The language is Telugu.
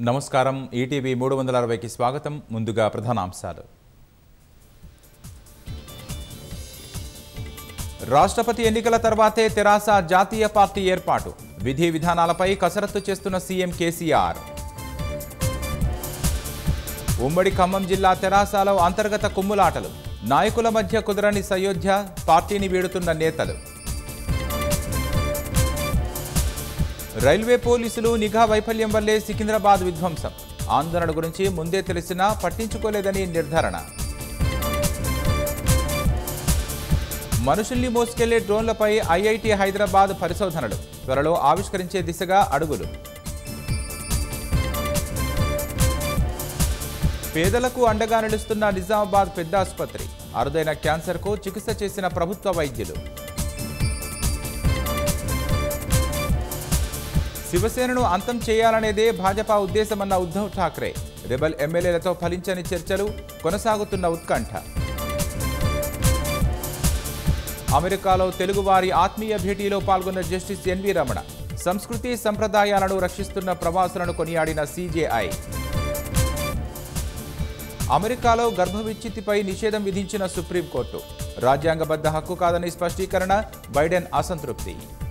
నమస్కారం ఈటీవీ మూడు వందల అరవైకి స్వాగతం ముందుగా ప్రధానాంశాలు రాష్ట్రపతి ఎన్నికల తర్వాతే తెరాస జాతీయ పార్టీ ఏర్పాటు విధి విధానాలపై కసరత్తు చేస్తున్న సీఎం కేసీఆర్ ఉమ్మడి ఖమ్మం జిల్లా తెరాసలో అంతర్గత కుమ్ములాటలు నాయకుల మధ్య కుదరని సయోధ్య పార్టీని వీడుతున్న నేతలు రైల్వే పోలీసులు నిఘా వైఫల్యం వల్లే సికింద్రాబాద్ విధ్వంసం ఆందోళన గురించి ముందే తెలిసినా పట్టించుకోలేదని నిర్ధారణ మనుషుల్ని మోసుకెళ్లే డ్రోన్లపై ఐఐటి హైదరాబాద్ పరిశోధనలు త్వరలో ఆవిష్కరించే దిశగా అడుగులు పేదలకు అండగా నిలుస్తున్న నిజామాబాద్ పెద్ద ఆసుపత్రి అరుదైన క్యాన్సర్కు చికిత్స చేసిన ప్రభుత్వ వైద్యులు శివసేనను అంతం చేయాలనేదే భాజపా ఉద్దేశమన్న ఉద్ధవ్ ఠాక్రే రెబల్ ఎమ్మెల్యేలతో ఫలించని చర్చలు కొనసాగుతున్న ఉత్కంఠ అమెరికాలో తెలుగువారి ఆత్మీయ భేటీలో పాల్గొన్న జస్టిస్ ఎన్వి రమణ సంస్కృతి సంప్రదాయాలను రక్షిస్తున్న ప్రవాసులను కొనియాడిన సీజేఐ అమెరికాలో గర్భ విచ్ఛిత్తిపై నిషేధం విధించిన సుప్రీంకోర్టు రాజ్యాంగబద్ధ హక్కు కాదని స్పష్టీకరణ బైడెన్ అసంతృప్తి